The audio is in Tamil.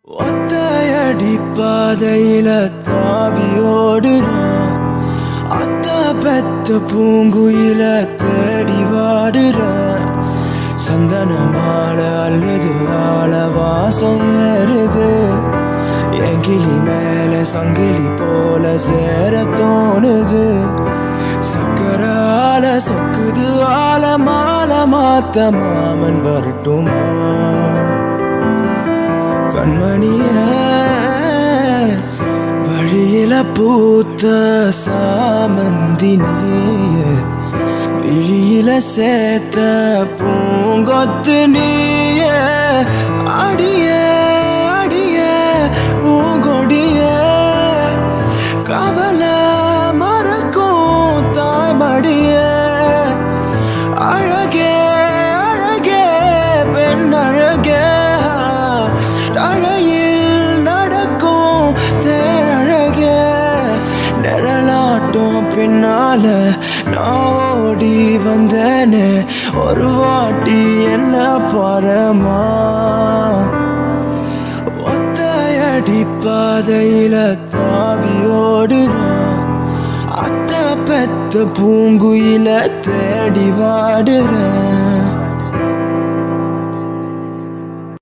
ஒத்தையடி பாதையில தாவி ஓடுறான் அத்த பெத்த பூங்குயில தேடி வாடுறான் சந்தன மாலை அல்லது ஆள வாசம் ஏறுது என் கிளி மேல சங்கிலி போல சேர தோணுது சக்கரால சொக்குது ஆல மாலை மாத்த மாமன் வரட்டுமா கண்மணிய வழியில பூத்த சாமந்தி நீய விழியில சேர்த்த பூங்கொத்து நீய அடிய அடிய பூங்கொடிய கவலை மறக்கும் தாய்மடிய அழகே அழகே பெண் அழகே தழையில் நடக்கும் தேழகே நிழலாட்டம் பின்னால நான் ஓடி வந்தேனே ஒரு வாட்டி என்ன பரமா ஒத்தையடி பாதையில தாவி ஓடுறான் அத்த பெத்த பூங்குயில தேடி வாடுறேன்